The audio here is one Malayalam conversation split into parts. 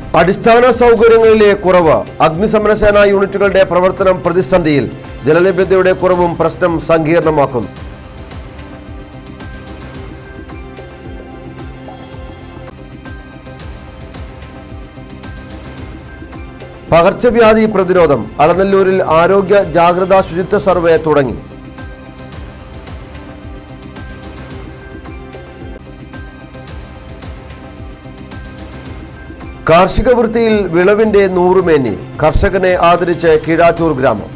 അടിസ്ഥാന സൗകര്യങ്ങളിലെ കുറവ് അഗ്നിശമന സേനാ യൂണിറ്റുകളുടെ പ്രവർത്തനം പ്രതിസന്ധിയിൽ ജലലഭ്യതയുടെ കുറവും പ്രശ്നം സങ്കീർണമാക്കുന്നു പകർച്ചവ്യാധി പ്രതിരോധം അളനല്ലൂരിൽ ആരോഗ്യ ജാഗ്രതാ ശുചിത്വ സർവേ തുടങ്ങി കാർഷിക വൃത്തിയിൽ വിളവിന്റെ നൂറുമേനി കർഷകനെ ആദരിച്ച് കീഴാറ്റൂർ ഗ്രാമം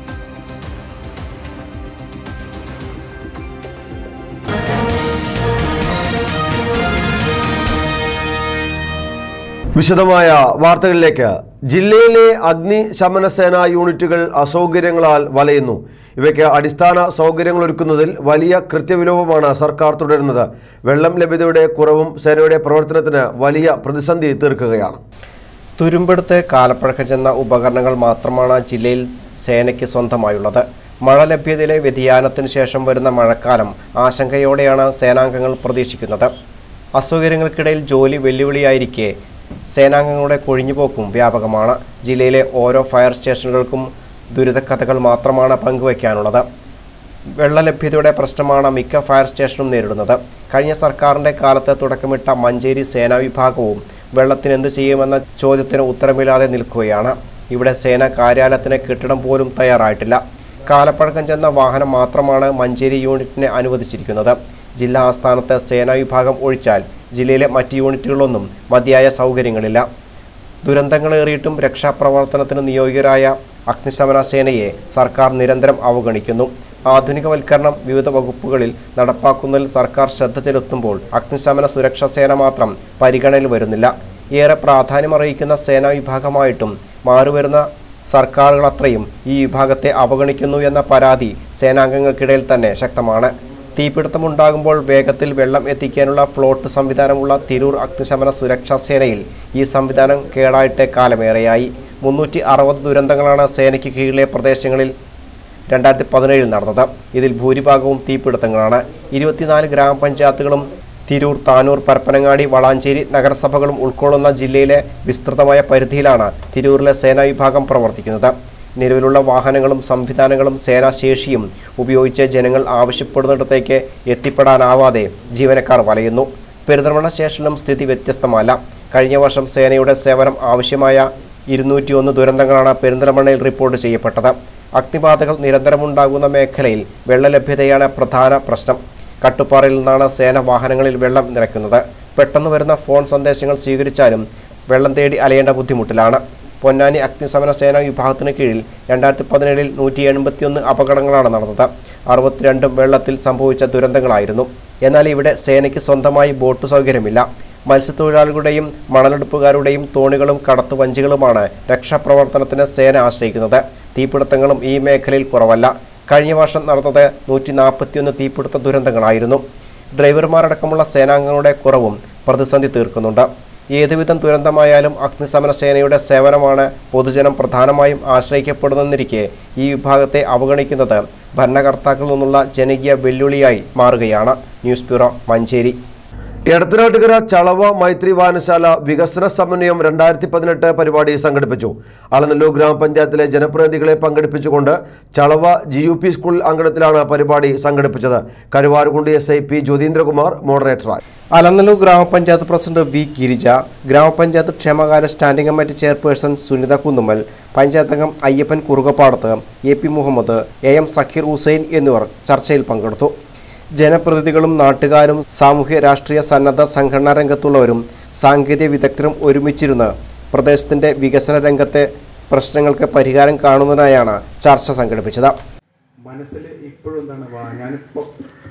വിശദമായ വാർത്തകളിലേക്ക് ജില്ലയിലെ അഗ്നിശമന സേനാ യൂണിറ്റുകൾ അസൗകര്യങ്ങളാൽ വലയുന്നു ഇവയ്ക്ക് അടിസ്ഥാന സൗകര്യങ്ങൾ ഒരുക്കുന്നതിൽ വലിയ കൃത്യവിലോപമാണ് സർക്കാർ തുടരുന്നത് വെള്ളം ലഭ്യതയുടെ കുറവും സേനയുടെ പ്രവർത്തനത്തിന് വലിയ പ്രതിസന്ധി തീർക്കുകയാണ് തുരുമ്പെടുത്ത് കാലപ്പഴക്കം ചെന്ന ഉപകരണങ്ങൾ മാത്രമാണ് ജില്ലയിൽ സേനയ്ക്ക് സ്വന്തമായുള്ളത് മഴ ലഭ്യതയിലെ വ്യതിയാനത്തിന് ശേഷം വരുന്ന മഴക്കാലം ആശങ്കയോടെയാണ് സേനാംഗങ്ങൾ പ്രതീക്ഷിക്കുന്നത് അസൗകര്യങ്ങൾക്കിടയിൽ ജോലി വെല്ലുവിളിയായിരിക്കെ സേനാംഗങ്ങളുടെ കൊഴിഞ്ഞുപോക്കും വ്യാപകമാണ് ജില്ലയിലെ ഓരോ ഫയർ സ്റ്റേഷനുകൾക്കും ദുരിതക്കഥകൾ മാത്രമാണ് പങ്കുവയ്ക്കാനുള്ളത് വെള്ളലഭ്യതയുടെ പ്രശ്നമാണ് മിക്ക ഫയർ സ്റ്റേഷനും നേരിടുന്നത് കഴിഞ്ഞ സർക്കാരിന്റെ കാലത്ത് തുടക്കമിട്ട മഞ്ചേരി സേനാ വിഭാഗവും വെള്ളത്തിന് എന്തു ചെയ്യുമെന്ന ചോദ്യത്തിന് ഉത്തരമില്ലാതെ നിൽക്കുകയാണ് ഇവിടെ സേന കാര്യാലയത്തിന് കെട്ടിടം പോലും തയ്യാറായിട്ടില്ല കാലപ്പഴക്കം ചെന്ന വാഹനം മാത്രമാണ് മഞ്ചേരി യൂണിറ്റിനെ അനുവദിച്ചിരിക്കുന്നത് ജില്ലാ ആസ്ഥാനത്ത് സേനാ വിഭാഗം ഒഴിച്ചാൽ ജില്ലയിലെ മറ്റ് യൂണിറ്റുകളൊന്നും മതിയായ സൗകര്യങ്ങളില്ല ദുരന്തങ്ങളേറിയിട്ടും രക്ഷാപ്രവർത്തനത്തിന് നിയോഗിതരായ അഗ്നിശമന സേനയെ സർക്കാർ നിരന്തരം അവഗണിക്കുന്നു ആധുനികവൽക്കരണം വിവിധ വകുപ്പുകളിൽ നടപ്പാക്കുന്നതിൽ സർക്കാർ ശ്രദ്ധ ചെലുത്തുമ്പോൾ അഗ്നിശമന സുരക്ഷാ സേന മാത്രം പരിഗണനയിൽ വരുന്നില്ല ഏറെ പ്രാധാന്യമറിയിക്കുന്ന സേനാ വിഭാഗമായിട്ടും മാറിവരുന്ന സർക്കാരുകളത്രയും ഈ വിഭാഗത്തെ അവഗണിക്കുന്നു എന്ന പരാതി സേനാംഗങ്ങൾക്കിടയിൽ തന്നെ ശക്തമാണ് തീപിടുത്തമുണ്ടാകുമ്പോൾ വേഗത്തിൽ വെള്ളം എത്തിക്കാനുള്ള ഫ്ലോട്ട് സംവിധാനമുള്ള തിരൂർ അഗ്നിശമന സുരക്ഷാ സേനയിൽ ഈ സംവിധാനം കേടായിട്ട് കാലമേറെയായി മുന്നൂറ്റി അറുപത് ദുരന്തങ്ങളാണ് സേനയ്ക്ക് കീഴിലെ പ്രദേശങ്ങളിൽ രണ്ടായിരത്തി പതിനേഴിൽ നടന്നത് ഇതിൽ ഭൂരിഭാഗവും തീപിടുത്തങ്ങളാണ് ഇരുപത്തിനാല് ഗ്രാമപഞ്ചായത്തുകളും തിരൂർ താനൂർ പരപ്പനങ്ങാടി വളാഞ്ചേരി നഗരസഭകളും ഉൾക്കൊള്ളുന്ന ജില്ലയിലെ വിസ്തൃതമായ പരിധിയിലാണ് തിരൂരിലെ സേനാ വിഭാഗം പ്രവർത്തിക്കുന്നത് നിലവിലുള്ള വാഹനങ്ങളും സംവിധാനങ്ങളും സേനാശേഷിയും ഉപയോഗിച്ച് ജനങ്ങൾ ആവശ്യപ്പെടുന്നിടത്തേക്ക് എത്തിപ്പെടാനാവാതെ ജീവനക്കാർ വലയുന്നു പെരിന്തൽമണ്ണ സ്റ്റേഷനിലും സ്ഥിതി വ്യത്യസ്തമല്ല കഴിഞ്ഞ വർഷം സേനയുടെ സേവനം ആവശ്യമായ ഇരുന്നൂറ്റിയൊന്ന് ദുരന്തങ്ങളാണ് പെരിന്തൽമണ്ണയിൽ റിപ്പോർട്ട് ചെയ്യപ്പെട്ടത് അഗ്നിബാധകൾ നിരന്തരമുണ്ടാകുന്ന മേഖലയിൽ വെള്ളലഭ്യതയാണ് പ്രധാന പ്രശ്നം കട്ടുപ്പാറയിൽ നിന്നാണ് സേന വാഹനങ്ങളിൽ വെള്ളം നിറയ്ക്കുന്നത് പെട്ടെന്ന് വരുന്ന ഫോൺ സന്ദേശങ്ങൾ സ്വീകരിച്ചാലും വെള്ളം തേടി അലയേണ്ട ബുദ്ധിമുട്ടിലാണ് പൊന്നാനി അഗ്നിശമന സേനാ വിഭാഗത്തിന് കീഴിൽ രണ്ടായിരത്തി പതിനേഴിൽ നൂറ്റി എൺപത്തിയൊന്ന് അപകടങ്ങളാണ് നടന്നത് അറുപത്തിരണ്ടും വെള്ളത്തിൽ സംഭവിച്ച ദുരന്തങ്ങളായിരുന്നു എന്നാൽ ഇവിടെ സേനയ്ക്ക് സ്വന്തമായി ബോട്ട് സൗകര്യമില്ല മത്സ്യത്തൊഴിലാളികളുടെയും മണലെടുപ്പുകാരുടെയും തോണികളും കടത്തുവഞ്ചികളുമാണ് രക്ഷാപ്രവർത്തനത്തിന് സേന ആശ്രയിക്കുന്നത് തീപിടുത്തങ്ങളും ഈ മേഖലയിൽ കുറവല്ല കഴിഞ്ഞ വർഷം നടന്നത് നൂറ്റി നാൽപ്പത്തിയൊന്ന് തീപിടുത്ത ദുരന്തങ്ങളായിരുന്നു ഡ്രൈവർമാരടക്കമുള്ള സേനാംഗങ്ങളുടെ കുറവും പ്രതിസന്ധി തീർക്കുന്നുണ്ട് ഏതുവിധം ദുരന്തമായാലും അഗ്നിശമന സേനയുടെ സേവനമാണ് പൊതുജനം പ്രധാനമായും ആശ്രയിക്കപ്പെടുന്നെന്നിരിക്കെ ഈ വിഭാഗത്തെ അവഗണിക്കുന്നത് ഭരണകർത്താക്കളിൽ നിന്നുള്ള ജനകീയ വെല്ലുവിളിയായി മാറുകയാണ് ന്യൂസ് ബ്യൂറോ മഞ്ചേരി എടത്തനാട്ടുകര ചളവ മൈത്രി വായനശാല വികസന സമന്വയം രണ്ടായിരത്തി പതിനെട്ട് പരിപാടി സംഘടിപ്പിച്ചു അളനല്ലൂർ ഗ്രാമപഞ്ചായത്തിലെ ജനപ്രതിനിധികളെ പങ്കെടുപ്പിച്ചുകൊണ്ട് Chalava G U P school അങ്കണത്തിലാണ് പരിപാടി സംഘടിപ്പിച്ചത് കരുവാരുകുണ്ടി എസ് ഐ പി ജ്യോതീന്ദ്രകുമാർ മോഡറേറ്ററായി അലനല്ലൂർ ഗ്രാമപഞ്ചായത്ത് പ്രസിഡന്റ് വി ഗിരിജ ഗ്രാമപഞ്ചായത്ത് ക്ഷേമകാര്യ standing committee chairperson Sunitha Kunnumal panchayat അംഗം Ayyappan Kurukappadath A P Muhammad A M Sakkeer Hussain എന്നിവർ ചർച്ചയിൽ പങ്കെടുത്തു ജനപ്രതിനിധികളും നാട്ടുകാരും സാമൂഹ്യ രാഷ്ട്രീയ സന്നദ്ധ സംഘടനാ രംഗത്തുള്ളവരും സാങ്കേതിക വിദഗ്ധരും ഒരുമിച്ചിരുന്ന് പ്രദേശത്തിന്റെ വികസന രംഗത്തെ പ്രശ്നങ്ങൾക്ക് പരിഹാരം കാണുന്നതിനായാണ് ചർച്ച സംഘടിപ്പിച്ചത് മനസ്സിൽ ഇപ്പോഴും എന്താണ് വാ ഞാനിപ്പോൾ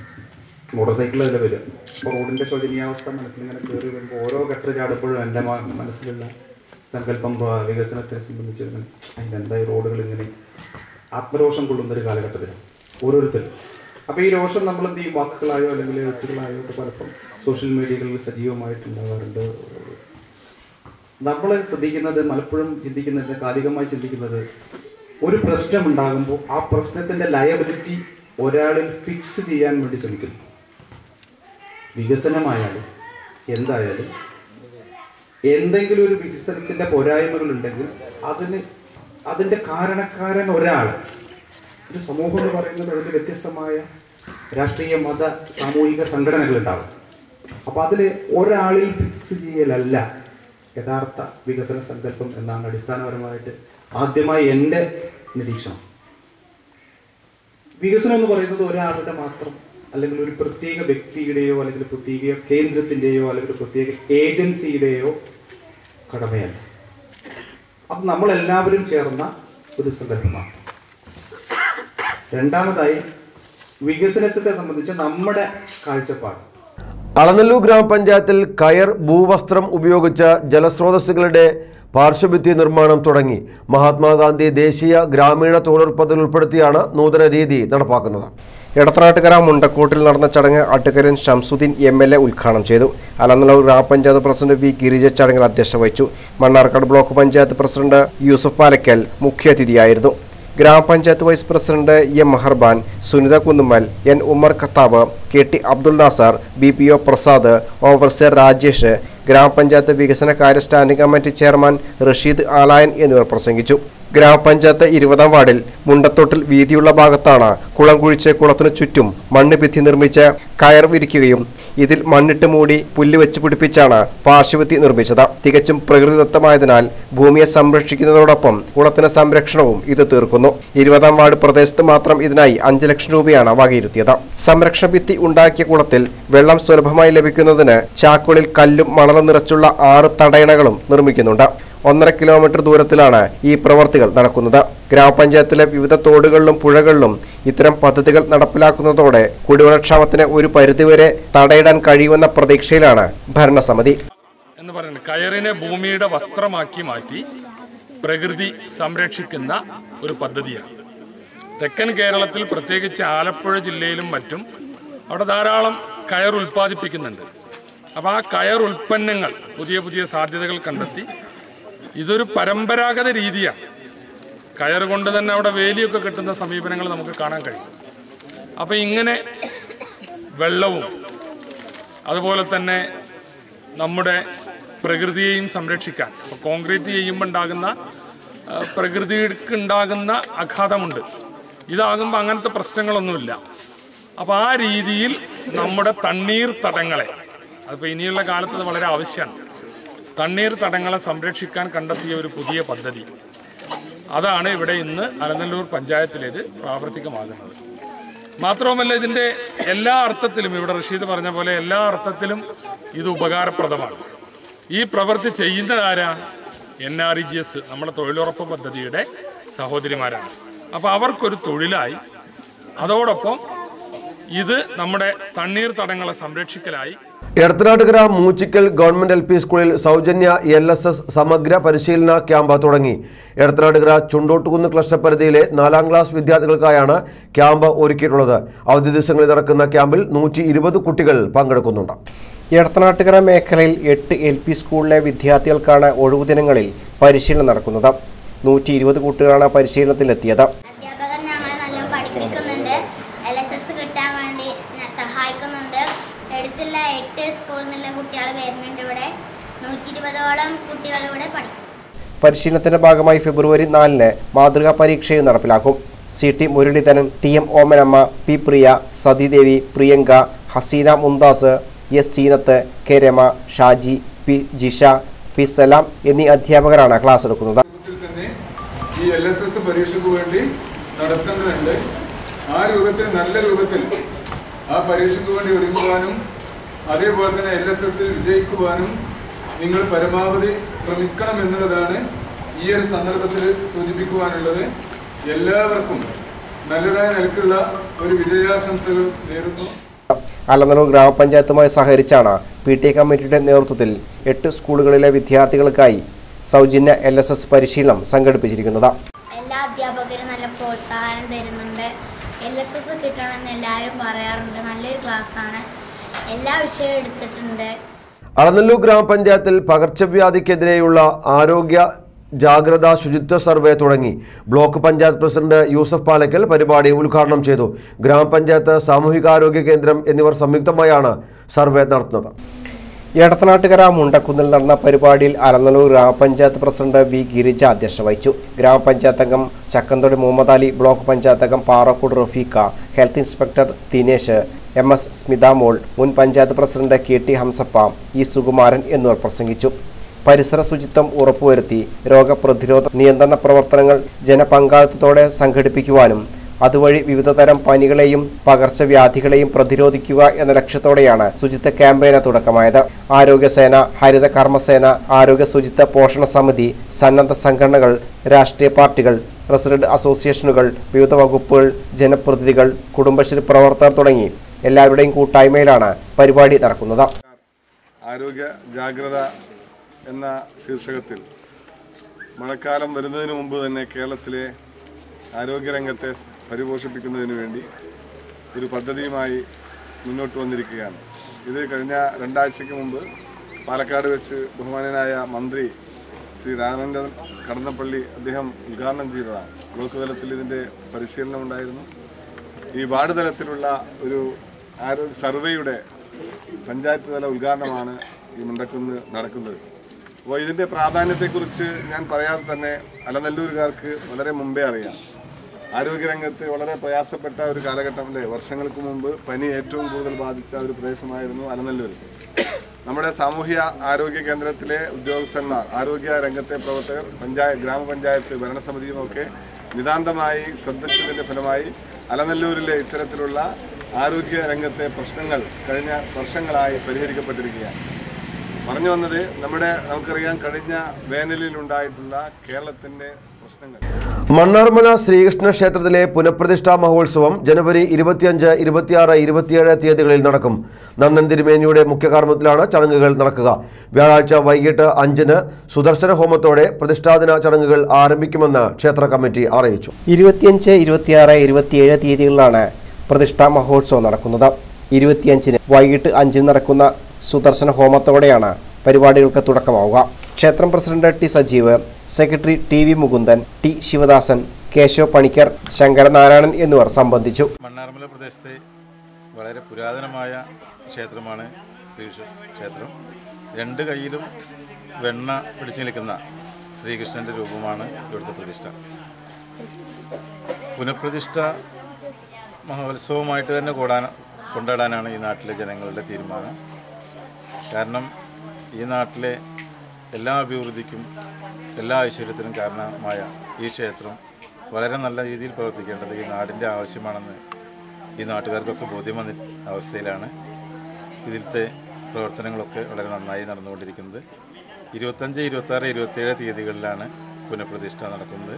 മോട്ടോർ സൈക്കിളിൽ വരും ഇപ്പോൾ റോഡിൻ്റെ ശോചനീയാവസ്ഥ മനസ്സിലിങ്ങനെ കയറി വരുമ്പോൾ ഓരോ ഘട്ട ചാടുമ്പോഴും എൻ്റെ മ- മനസ്സിലുള്ള സങ്കല്പം പ്ര- വികസനത്തെ സംബന്ധിച്ച് ഇങ്ങനെ, ഇതെന്താ ഈ റോഡുകൾ ഇങ്ങനെ ആത്മരോഷം കൊള്ളുന്ന ഒരു കാലഘട്ടത്തിലാണ് ഓരോരുത്തരും അപ്പോൾ ഈ രോഷം നമ്മൾ എന്ത് ചെയ്യും വാക്കുകളായോ അല്ലെങ്കിൽ എഴുത്തുകളായോ ഒക്കെ പലപ്പോഴും സോഷ്യൽ മീഡിയകളിൽ സജീവമായിട്ടുണ്ടാകാറുണ്ട് നമ്മൾ ശ്രദ്ധിക്കുന്നത് പലപ്പോഴും ചിന്തിക്കുന്നത് കാലികമായി ചിന്തിക്കുന്നത് ഒരു പ്രശ്നം ഉണ്ടാകുമ്പോൾ ആ പ്രശ്നത്തിന്റെ ലയബിലിറ്റി ഒരാളിൽ ഫിക്സ് ചെയ്യാൻ വേണ്ടി ശ്രമിക്കുന്നു വികസനമായാലും എന്തായാലും എന്തെങ്കിലും ഒരു വികസനത്തിന്റെ പോരായ്മകൾ ഉണ്ടെങ്കിൽ അതിന് അതിന്റെ കാരണക്കാരൻ ഒരാൾ ഒരു സമൂഹം എന്ന് പറയുന്നത് അതിന് വ്യത്യസ്തമായ രാഷ്ട്രീയ മത സാമൂഹിക സംഘടനകൾ ഉണ്ടാവും അപ്പൊ അതിൽ ഒരാളിൽ ഫിക്സ് ചെയ്യലല്ല യഥാർത്ഥ വികസന സങ്കല്പം എന്നാണ് അടിസ്ഥാനപരമായിട്ട് ആദ്യമായി എൻ്റെ നിരീക്ഷണം വികസനം എന്ന് പറയുന്നത് ഒരാളുടെ മാത്രം അല്ലെങ്കിൽ ഒരു പ്രത്യേക വ്യക്തിയുടെയോ അല്ലെങ്കിൽ പ്രത്യേക കേന്ദ്രത്തിന്റെയോ അല്ലെങ്കിൽ ഒരു പ്രത്യേക ഏജൻസിയുടെയോ കടമയല്ല അത് നമ്മൾ എല്ലാവരും ചേർന്ന ഒരു സങ്കല്പമാണ് രണ്ടാമതായി വികസനത്തെ സംബന്ധിച്ച് നമ്മുടെ കാഴ്ചപ്പാട് അളനല്ലൂർ ഗ്രാമപഞ്ചായത്തിൽ കയർ ഭൂവസ്ത്രം ഉപയോഗിച്ച ജലസ്രോതസ്സുകളുടെ പാർശ്വഭിത്തി നിർമ്മാണം തുടങ്ങി മഹാത്മാഗാന്ധി ദേശീയ ഗ്രാമീണ തൊഴിലുറപ്പ് പദ്ധതി ഉൾപ്പെടുത്തിയാണ് നൂതന രീതി നടപ്പാക്കുന്നത് എടത്തനാട്ടുകര മുണ്ടക്കോട്ടിൽ നടന്ന ചടങ്ങ് അട്ടുകരൻ ഷംസുദ്ദീൻ എം എൽ എ ഉദ്ഘാടനം ചെയ്തു അലനല്ലൂർ ഗ്രാമപഞ്ചായത്ത് പ്രസിഡന്റ് വി ഗിരിജ ചടങ്ങിൽ അധ്യക്ഷത വഹിച്ചു മണ്ണാർക്കാട് ബ്ലോക്ക് പഞ്ചായത്ത് പ്രസിഡന്റ് യൂസഫ് പാലക്കൽ മുഖ്യാതിഥിയായിരുന്നു gramapanchayat vice president M Meherban Sunitha Kunnummal N Ummer Khathab K T Abdul Nasar B P O Prasad overseer Rajesh gramapanchayat വികസന കാര്യ standing committee chairman Rasheed Alayan എന്നിവർ പ്രസംഗിച്ചു ഗ്രാമപഞ്ചായത്ത് ഇരുപതാം വാർഡിൽ മുണ്ടത്തോട്ടിൽ വീതിയുള്ള ഭാഗത്താണ് കുളം കുഴിച്ച് കുളത്തിനു ചുറ്റും മണ്ണ് ഭിത്തി നിർമ്മിച്ച് കയർ വിരിക്കുകയും ഇതിൽ മണ്ണിട്ട് മൂടി പുല്ല് വെച്ച് പിടിപ്പിച്ചാണ് പാർശ്വഭിത്തി നിർമ്മിച്ചത് തികച്ചും പ്രകൃതിദത്തമായതിനാൽ ഭൂമിയെ സംരക്ഷിക്കുന്നതോടൊപ്പം കുളത്തിന് സംരക്ഷണവും ഇത് തീർക്കുന്നു ഇരുപതാം വാർഡ് പ്രദേശത്ത് മാത്രം ഇതിനായി അഞ്ച് ലക്ഷം രൂപയാണ് വകയിരുത്തിയത് സംരക്ഷണ ഭിത്തി ഉണ്ടാക്കിയ കുളത്തിൽ വെള്ളം സുലഭമായി ലഭിക്കുന്നതിന് ചാക്കുകളിൽ കല്ലും മണലും നിറച്ചുള്ള ആറ് തടയണകളും നിർമ്മിക്കുന്നുണ്ട് ഒന്നര കിലോമീറ്റർ ദൂരത്തിലാണ് ഈ പ്രവർത്തികൾ നടക്കുന്നത് ഗ്രാമപഞ്ചായത്തിലെ വിവിധ തോടുകളിലും പുഴകളിലും ഇത്തരം പദ്ധതികൾ നടപ്പിലാക്കുന്നതോടെ കുടിവെള്ളക്ഷാമത്തിന് ഒരു പരിധിവരെ തടയിടാൻ കഴിയുമെന്ന പ്രതീക്ഷയിലാണ് ഭരണസമിതി എന്ന് പറയുന്നത് കയറിനെ ഭൂമിയുടെ വസ്ത്രമാക്കി മാറ്റി പ്രകൃതി സംരക്ഷിക്കുന്ന ഒരു പദ്ധതിയാണ് തെക്കൻ കേരളത്തിൽ പ്രത്യേകിച്ച് ആലപ്പുഴ ജില്ലയിലും മറ്റും അവിടെ ധാരാളം കയർ ഉൽപ്പാദിപ്പിക്കുന്നുണ്ട് അപ്പോൾ ആ കയർ ഉൽപ്പന്നങ്ങൾ പുതിയ പുതിയ സാധ്യതകൾ കണ്ടെത്തി ഇതൊരു പരമ്പരാഗത രീതിയാണ് കയർ കൊണ്ട് തന്നെ അവിടെ വേലിയൊക്കെ കെട്ടുന്ന സമീപനങ്ങൾ നമുക്ക് കാണാൻ കഴിയും അപ്പോൾ ഇങ്ങനെ വെള്ളവും അതുപോലെ തന്നെ നമ്മുടെ പ്രകൃതിയെയും സംരക്ഷിക്കാൻ ഇപ്പോൾ കോൺക്രീറ്റ് ചെയ്യുമ്പോൾ ഉണ്ടാകുന്ന ആ, പ്രകൃതിക്ക് ഉണ്ടാകുന്ന ആഘാതമുണ്ട് ഇതാകുമ്പോൾ അങ്ങനത്തെ പ്രശ്നങ്ങളൊന്നുമില്ല അപ്പോൾ ആ രീതിയിൽ നമ്മുടെ തണ്ണീർ തടങ്ങളെ അതിപ്പോൾ ഇനിയുള്ള കാലത്ത് അത് വളരെ ആവശ്യമാണ് തണ്ണീർ തടങ്ങളെ സംരക്ഷിക്കാൻ കണ്ടെത്തിയ ഒരു പുതിയ പദ്ധതി അതാണ് ഇവിടെ ഇന്ന് അലനല്ലൂർ പഞ്ചായത്തിലേത് പ്രാവർത്തികമാകുന്നത് മാത്രവുമല്ല ഇതിന്റെ എല്ലാ അർത്ഥത്തിലും ഇവിടെ റഷീദ് പറഞ്ഞ പോലെ എല്ലാ അർത്ഥത്തിലും ഇത് ഉപകാരപ്രദമാണ് ഈ പ്രവൃത്തി ചെയ്യുന്നത് ആരാ N R E G S നമ്മുടെ തൊഴിലുറപ്പ് പദ്ധതിയുടെ സഹോദരിമാരാണ് അപ്പോൾ അവർക്കൊരു തൊഴിലായി അതോടൊപ്പം ഇത് നമ്മുടെ തണ്ണീർ തടങ്ങളെ സംരക്ഷിക്കലായി Edathanattukara Moochikkal government L P സ്കൂളിൽ സൗജന്യ എൽ എസ് എസ് സമഗ്ര പരിശീലന ക്യാമ്പ് തുടങ്ങി എടത്തനാട്ടുകര ചുണ്ടോട്ടുകുന്ന് ക്ലസ്റ്റർ പരിധിയിലെ നാലാം ക്ലാസ് വിദ്യാർത്ഥികൾക്കായാണ് ക്യാമ്പ് ഒരുക്കിയിട്ടുള്ളത് അവധി ദിവസങ്ങളിൽ നടക്കുന്ന ക്യാമ്പിൽ നൂറ്റി ഇരുപത് കുട്ടികൾ പങ്കെടുക്കുന്നുണ്ട് എടത്തനാട്ടുകര മേഖലയിൽ എട്ട് എൽ പി സ്കൂളിലെ വിദ്യാർത്ഥികൾക്കാണ് ഒഴിവു ദിനങ്ങളിൽ പരിശീലനം നടക്കുന്നത് നൂറ്റി ഇരുപത് കുട്ടികളാണ് പരിശീലനത്തിലെത്തിയത് അധ്യാപകർ ഞങ്ങളെ നല്ലോണം പഠിപ്പിക്കുന്നുണ്ട് എൽ എസ് എസ് കിട്ടാൻ വേണ്ടി ന- സഹായിക്കുന്നുണ്ട് എടുത്തുള്ള എട്ട് സ്കൂളിൽ നിന്നുള്ള കുട്ടികൾ വരുന്നുണ്ട് ഇവിടെ നൂറ്റി ഇരുപതോളം കുട്ടികൾ ഇവിടെ പഠിക്കും പരിശീലനത്തിന്റെ ഭാഗമായി ഫെബ്രുവരി നാലിന് മാതൃകാ പരീക്ഷയും നടപ്പിലാക്കും C T Muraleedharan T M Omanamma P Priya Sathidevi Priyanka Haseena Mumtaz S Seenath K Rama Shaji P Jisha P Salam എന്നീ അധ്യാപകരാണ് ക്ലാസ് എടുക്കുന്നത് രൂപത്തിൽ തന്നെ ഈ എൽ എസ് എസ് പരീക്ഷയ്ക്ക് വേണ്ടി നടത്തേണ്ടതുണ്ട് ആ രൂപത്തിൽ നല്ല രൂപത്തിൽ ആ പരീക്ഷയ്ക്ക് വേണ്ടി ഒരുങ്ങുവാനും അതേപോലെ തന്നെ എൽ എസ് എസിൽ വിജയിക്കുവാനും നിങ്ങൾ പരമാവധി ശ്രമിക്കണം എന്നുള്ളതാണ് ഈ ഒരു സന്ദർഭത്തിൽ സൂചിപ്പിക്കുവാനുള്ളത് എല്ലാവർക്കും നല്ലതായ നിലക്കുള്ള ഒരു വിജയാശംസകൾ നേരുന്നു അലനല്ലൂർ ഗ്രാമപഞ്ചായത്തുമായി സഹകരിച്ചാണ് പി ടി എ കമ്മിറ്റിയുടെ നേതൃത്വത്തിൽ എട്ട് സ്കൂളുകളിലെ വിദ്യാർത്ഥികൾക്കായി സൗജന്യ എൽ എസ് എസ് പരിശീലനം സംഘടിപ്പിച്ചിരിക്കുന്നത് എല്ലാ അധ്യാപകരും നല്ല പ്രോത്സാഹനം തരുന്നുണ്ട് എൽ എസ് എസ് കിട്ടണമെന്ന് എല്ലാവരും പറയാറുണ്ട് നല്ലൊരു ക്ലാസ്സാണ് എല്ലാ വിഷയവും എടുത്തിട്ടുണ്ട് അളനല്ലൂർ ഗ്രാമപഞ്ചായത്തിൽ പകർച്ചവ്യാധിക്കെതിരെയുള്ള ആരോഗ്യ ജാഗ്രതാ ശുചിത്വ സർവേ തുടങ്ങി ബ്ലോക്ക് പഞ്ചായത്ത് പ്രസിഡന്റ് യൂസഫ് പാലക്കൽ പരിപാടി ഉദ്ഘാടനം ചെയ്തു ഗ്രാമപഞ്ചായത്ത് സാമൂഹികാരോഗ്യ കേന്ദ്രം എന്നിവർ സംയുക്തമായാണ് സർവേ നടത്തുന്നത് എടത്തനാട്ടുകര മുണ്ടക്കുന്നിൽ നടന്ന പരിപാടിയിൽ അലനല്ലൂർ ഗ്രാമപഞ്ചായത്ത് പ്രസിഡന്റ് വി ഗിരിജ അധ്യക്ഷത വഹിച്ചു ഗ്രാമപഞ്ചായത്ത് അംഗം ചക്കന്തൊടി മുഹമ്മദ് അലി ബ്ലോക്ക് പഞ്ചായത്ത് അംഗം Parakkode Rafeeqa health inspector Dinesh M S Smithamol മുൻ panchayat president K T Hamsappa E Sukumaran എന്നിവർ പ്രസംഗിച്ചു പരിസര ശുചിത്വം ഉറപ്പുവരുത്തി രോഗപ്രതിരോധ നിയന്ത്രണ പ്രവർത്തനങ്ങൾ ജനപങ്കാളിത്തത്തോടെ സംഘടിപ്പിക്കുവാനും അതുവഴി വിവിധതരം പനികളെയും പകർച്ചവ്യാധികളെയും പ്രതിരോധിക്കുക എന്ന ലക്ഷ്യത്തോടെയാണ് ശുചിത്വ ക്യാമ്പയിന് തുടക്കമായത് ആരോഗ്യസേന ഹരിത കർമ്മസേന ആരോഗ്യ ശുചിത്വ പോഷണ സമിതി സന്നദ്ധ സംഘടനകൾ രാഷ്ട്രീയ പാർട്ടികൾ റെസിഡന്റ് അസോസിയേഷനുകൾ വിവിധ വകുപ്പുകൾ ജനപ്രതിനിധികൾ കുടുംബശ്രീ പ്രവർത്തകർ തുടങ്ങി എല്ലാവരുടെയും കൂട്ടായ്മയിലാണ് പരിപാടി നടക്കുന്നത് ആരോഗ്യ ജാഗ്രത എന്ന ശീർഷകത്തിൽ മഴക്കാലം വരുന്നതിന് മുമ്പ് തന്നെ കേരളത്തിലെ ആരോഗ്യരംഗത്തെ പരിപോഷിപ്പിക്കുന്നതിന് വേണ്ടി ഒരു പദ്ധതിയുമായി മുന്നോട്ട് വന്നിരിക്കുകയാണ് ഇത് കഴിഞ്ഞ രണ്ടാഴ്ചയ്ക്ക് മുമ്പ് പാലക്കാട് വെച്ച് ബഹുമാനനായ മന്ത്രി ശ്രീ രാമചന്ദ്രൻ കടന്നപ്പള്ളി അദ്ദേഹം ഉദ്ഘാടനം ചെയ്തതാണ് ബ്ലോക്ക് തലത്തിൽ ഇതിൻ്റെ പരിശീലനം ഉണ്ടായിരുന്നു ഈ വാർഡ് തലത്തിലുള്ള ഒരു ആരോഗ്യ സർവേയുടെ പഞ്ചായത്ത് തല ഉദ്ഘാടനമാണ് ഈ മുണ്ടക്കുന്ന് നടക്കുന്നത് അപ്പോൾ ഇതിൻ്റെ പ്രാധാന്യത്തെക്കുറിച്ച് ഞാൻ പറയാതെ തന്നെ അലനല്ലൂരുകാർക്ക് വളരെ മുമ്പേ അറിയാം ആരോഗ്യരംഗത്ത് വളരെ പ്രയാസപ്പെട്ട ഒരു കാലഘട്ടം അല്ലേ വർഷങ്ങൾക്ക് മുമ്പ് പനി ഏറ്റവും കൂടുതൽ ബാധിച്ച ഒരു പ്രദേശമായിരുന്നു അലനല്ലൂർ നമ്മുടെ സാമൂഹ്യ ആരോഗ്യ കേന്ദ്രത്തിലെ ഉദ്യോഗസ്ഥന്മാർ ആരോഗ്യ രംഗത്തെ പ്രവർത്തകർ പഞ്ചായത്ത് ഗ്രാമപഞ്ചായത്ത് ഭരണസമിതിയുമൊക്കെ നിതാന്തമായി ശ്രദ്ധിച്ചതിൻ്റെ ഫലമായി അലനല്ലൂരിലെ ഇത്തരത്തിലുള്ള ആരോഗ്യ രംഗത്തെ പ്രശ്നങ്ങൾ കഴിഞ്ഞ വർഷങ്ങളായി പരിഹരിക്കപ്പെട്ടിരിക്കുകയാണ് പറഞ്ഞു വന്നത് നമ്മുടെ നമുക്കറിയാം കഴിഞ്ഞ വേനലിൽ ഉണ്ടായിട്ടുള്ള കേരളത്തിൻ്റെ പ്രശ്നങ്ങൾ മണ്ണാർമല ശ്രീകൃഷ്ണ ക്ഷേത്രത്തിലെ പുനഃപ്രതിഷ്ഠാ മഹോത്സവം ജനുവരി ഇരുപത്തിയഞ്ച് ഇരുപത്തിയാറ് ഇരുപത്തിയേഴ് തീയതികളിൽ നടക്കും നന്ദൻ തിരുമേനിയുടെ മുഖ്യകാർമ്മത്തിലാണ് ചടങ്ങുകൾ നടക്കുക വ്യാഴാഴ്ച വൈകിട്ട് അഞ്ചിന് സുദർശന ഹോമത്തോടെ പ്രതിഷ്ഠാദിന ചടങ്ങുകൾ ആരംഭിക്കുമെന്ന് ക്ഷേത്ര കമ്മിറ്റി അറിയിച്ചു ഇരുപത്തിയഞ്ച് ഇരുപത്തിയാറ് ഇരുപത്തിയേഴ് തീയതികളിലാണ് പ്രതിഷ്ഠാ മഹോത്സവം നടക്കുന്നത് ഇരുപത്തിയഞ്ചിന് വൈകിട്ട് അഞ്ചിന് നടക്കുന്ന സുദർശന ഹോമത്തോടെയാണ് പരിപാടികൾക്ക് തുടക്കമാവുക ക്ഷേത്രം president T Sajeev secretary T V Mukundan T Sivadasan Keshav Panicker Sankaranarayanan എന്നിവർ സംബന്ധിച്ചു മണ്ണാർമല പ്രദേശത്തെ വളരെ പുരാതനമായ ക്ഷേത്രമാണ് ശ്രീകൃഷ്ണ ക്ഷേത്രം രണ്ട് കൈയിലും വെണ്ണ പിടിച്ചു നിൽക്കുന്ന ശ്രീകൃഷ്ണൻ്റെ രൂപമാണ് ഇവിടുത്തെ പ്രതിഷ്ഠ പുനഃപ്രതിഷ്ഠ മഹോത്സവമായിട്ട് തന്നെ കൂടാൻ കൊണ്ടാടാനാണ് ഈ നാട്ടിലെ ജനങ്ങളുടെ തീരുമാനം കാരണം ഈ നാട്ടിലെ എല്ലാ അഭിവൃദ്ധിക്കും എല്ലാ ഐശ്വര്യത്തിനും കാരണമായ ഈ ക്ഷേത്രം വളരെ നല്ല രീതിയിൽ പ്രവർത്തിക്കേണ്ടത് ഈ നാടിൻ്റെ ആവശ്യമാണെന്ന് ഈ നാട്ടുകാർക്കൊക്കെ ബോധ്യം വന്ന അവസ്ഥയിലാണ് ഇതിലത്തെ പ്രവർത്തനങ്ങളൊക്കെ വളരെ നന്നായി നടന്നുകൊണ്ടിരിക്കുന്നത് ഇരുപത്തഞ്ച് ഇരുപത്താറ് ഇരുപത്തേഴ് തീയതികളിലാണ് പുനഃപ്രതിഷ്ഠ നടക്കുന്നത്